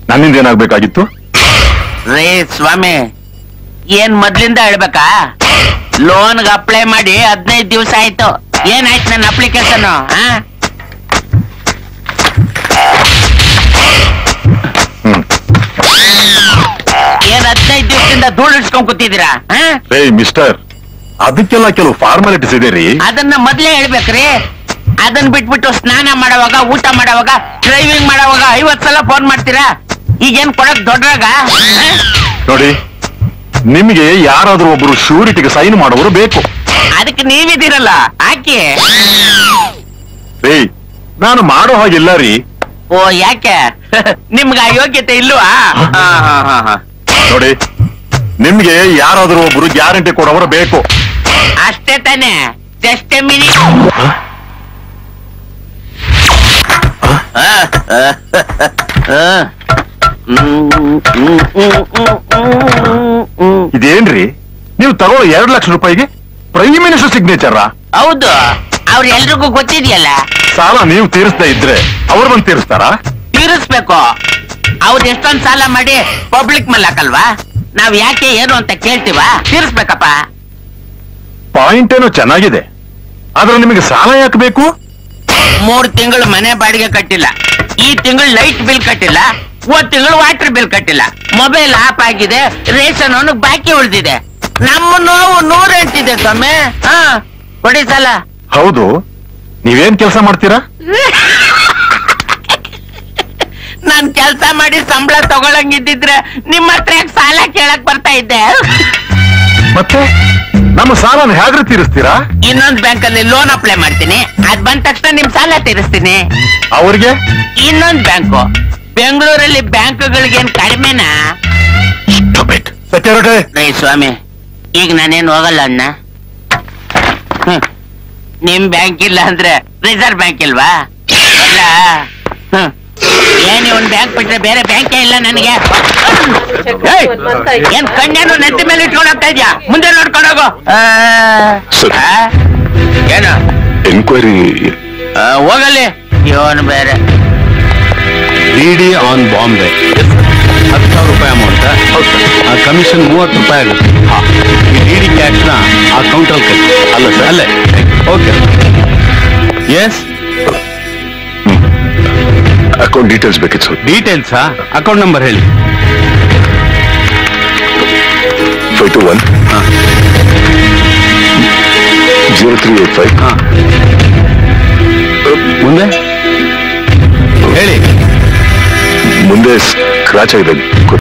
ನನ್ನಿಂದ ಏನಾಗ್ಬೇಕಾಗಿತ್ತು ರೇ ಸ್ವಾಮಿ ಏನ್ ಮೊದ್ಲಿಂದ ಹೇಳ್ಬೇಕಾ ಲೋನ್ಗೆ ಅಪ್ಲೈ ಮಾಡಿ ಹದಿನೈದು ದಿವಸ ಆಯ್ತು ಏನಾಯ್ತು ನನ್ನ ಅಪ್ಲಿಕೇಶನ್ ಹ್ಮ್ ಏನ್ ಹದಿನೈದು ದಿವಸದಿಂದ ಧೂಳು ಇಡ್ಸ್ಕೊಂಡ್ ಕೂತಿದ್ದೀರಾ ಆ? ರೇ ಮಿಸ್ಟರ್ ಅದಕ್ಕೆಲ್ಲ ಕೆಲವು ಫಾರ್ಮಾಲಿಟೀಸ್ ಇದೆ ರೀ ಅದನ್ನ ಮೊದ್ಲೇ ಹೇಳ್ಬೇಕ್ರಿ ಅದನ್ನ ಬಿಟ್ಬಿಟ್ಟು ಸ್ನಾನ ಮಾಡೋವಾಗ ಊಟ ಮಾಡೋವಾಗ ಡ್ರೈವಿಂಗ್ ಮಾಡೋವಾಗ ಐವತ್ ಸಲ ಫೋನ್ ಮಾಡ್ತೀರಾ ಈಗೇನ್ ಕೊಡಕ್ ದೊಡ್ಡರಾಗ ನೋಡಿ ನಿಮಗೆ ಯಾರಾದ್ರೂ ಒಬ್ರು ಶ್ಯೂರಿಟಿಗೆ ಸೈನ್ ಮಾಡೋರು ಬೇಕು ಅದಕ್ಕೆ ನೀವಿದ್ದೀರಲ್ಲ ಹಾಕಿ ರೇ ನಾನು ಮಾಡೋ ಹಾಗಿಲ್ಲ ರೀ ಓ ಯಾಕೆ ನಿಮ್ಗೆ ಆ ಯೋಗ್ಯತೆ ಇಲ್ವಾ ಹಾ, ಹಾ, ಹಾ, ಹಾ. ನೋಡಿ ನಿಮ್ಗೆ ಯಾರಾದ್ರೂ ಒಬ್ರು ಗ್ಯಾರಂಟಿ ಕೊಡೋರು ಬೇಕು ಅಷ್ಟೇ ತಾನೆ ಜಸ್ಟ್ ಎ ಮಿನಿಟ್ ಇದೇನ್ರಿ ನೀವು ತಗೊಳ್ಳೋ ಎರಡು ಲಕ್ಷ ರೂಪಾಯಿಗೆ ಪ್ರೈಮ್ ಮಿನಿಸ್ಟರ್ ಸಿಗ್ನೇಚರ್ ಹೌದು ಅವ್ರ ಎಲ್ರಿಗೂ ಗೊತ್ತಿದೆಯಲ್ಲ ಸಾಲ ನೀವು ತೀರಿಸ್ತಾ ಇದ್ರೆ ಅವ್ರು ಬಂದು ತೀರಿಸ್ತಾರಾ ತೀರಿಸ್ಬೇಕು ಅವ್ರು ಎಷ್ಟೊಂದ್ ಸಾಲ ಮಾಡಿ ಪಬ್ಲಿಕ್ ಮೇಲೆ ಹಾಕಲ್ವಾ ನಾವ್ ಯಾಕೆ ಏನು ಅಂತ ಕೇಳ್ತೀವ ತೀರಿಸ್ಬೇಕಪ್ಪ ಪಾಯಿಂಟ್ ಏನೋ ಚೆನ್ನಾಗಿದೆ ಆದ್ರೆ ನಿಮಗೆ ಸಾಲ ಯಾಕೆ ಬೇಕು ಮೂರ್ ತಿಂಗಳು ಮನೆ ಬಾಡಿಗೆ ಕಟ್ಟಿಲ್ಲ ಈ ತಿಂಗಳು ಲೈಟ್ ಬಿಲ್ ಕಟ್ಟಿಲ್ಲ ಹೋದ್ ತಿಂಗಳು ವಾಟರ್ ಬಿಲ್ ಕಟ್ಟಿಲ್ಲ ಮೊಬೈಲ್ ಆಫ್ ಆಗಿದೆ ರೇಷನ್ ಅವನು ಬಾಕಿ ಉಳಿದಿದೆ ನಮ್ಮ ನೋವು ನೂರೆಂಟಿದೆ ಸ್ವಾಮಿ ಹಾ ಕೊಡಿ ಸಾಲ ಹೌದು ನೀವೇನ್ ಕೆಲಸ ಮಾಡ್ತೀರಾ ನಾನ್ ಕೆಲ್ಸ ಮಾಡಿ ಸಂಬಳ ತಗೊಳಂಗಿದ್ದಿದ್ರೆ ನಿಮ್ಮ ಹತ್ರ ಯಾಕ್ ಸಾಲ ಕೇಳಕ್ ಬರ್ತಾ ಇದ್ದೆ ಮತ್ತೆ ನಮ್ಮ ಸಾಲನ ಹೇಗ್ರಿ ತೀರಿಸ್ತೀರಾ ಇನ್ನೊಂದ್ ಬ್ಯಾಂಕ್ ಅಲ್ಲಿ ಲೋನ್ ಅಪ್ಲೈ ಮಾಡ್ತೀನಿ ಅದ್ ಬಂದ ತಕ್ಷಣ ನಿಮ್ ಸಾಲ ತೀರಿಸ್ತೀನಿ ಅವ್ರಿಗೆ ಇನ್ನೊಂದ್ ಬ್ಯಾಂಕು ಬೆಂಗಳೂರಲ್ಲಿ ಬ್ಯಾಂಕ್ಗಳಿಗೇನ್ ಕಡಿಮೆನಾ ಸೆಕ್ಯೂರಿಟಿ ರೇ ಸ್ವಾಮಿ ಈಗ ನಾನೇನ್ ಹೋಗಲ್ಲ ಅಣ್ಣ ಹ್ಮ್. ನಿಮ್ ಬ್ಯಾಂಕ್ ಇಲ್ಲ ಅಂದ್ರೆ ರಿಸರ್ವ್ ಬ್ಯಾಂಕ್ ಇಲ್ವಾ ಅಲ್ಲ ಹ್ಮ್. ಏನ್ ಒಂದ್ ಬ್ಯಾಂಕ್ ಬಿಟ್ರೆ ಬೇರೆ ಬ್ಯಾಂಕೇ ಇಲ್ಲ ನನಗೆ ಏಯ್! ಏನ್ ಕಣ್ಣೇನು ನೆತ್ತಿ ಮೇಲೆ ಇಟ್ಕೊಂಡು ಹೋಗ್ತಾ ಇದ್ಯಾ ಮುಂದೆ ನೋಡ್ಕೊಂಡು ಹೋಗು ಆ, ಸರ್. ಆ? ಏನು ಎನ್ಕ್ವೈರಿ ಆ, ಹೋಗಲ್ಲಿ ಇವನು ಬೇರೆ ಡಿ ಆನ್ ಬಾಂಬೆ ಹತ್ತು ಸಾವಿರ ರೂಪಾಯಿ ಅಮೌಂಟ್ ಕಮಿಷನ್ ಮೂವತ್ತು ರೂಪಾಯಿ ಆಗುತ್ತೆ ಈ ಡಿ ಡಿ ಕ್ಯಾಶ್ನ ಆ ಕೌಂಟರ್ ಕಟ್ಟಿ ಅಲ್ಲ ಸರ್. ಅಲ್ಲೇ ಓಕೆ ಎಸ್ ಅಕೌಂಟ್ ಡೀಟೇಲ್ಸ್ ಬೇಕಿತ್ತು ಸರ್ ಡೀಟೇಲ್ಸಾ ಅಕೌಂಟ್ ನಂಬರ್ ಹೇಳಿ ಫೈವ್ ಟು ಒನ್ ಹಾ ಜೀರೋ ತ್ರೀ ಏಟ್ ಫೈವ್ ಹಾ ಮುಂದೆ ಹೇಳಿ ಮುಂದೆ ಸ್ಕ್ರಾಚ್ ಆಗಿದೆ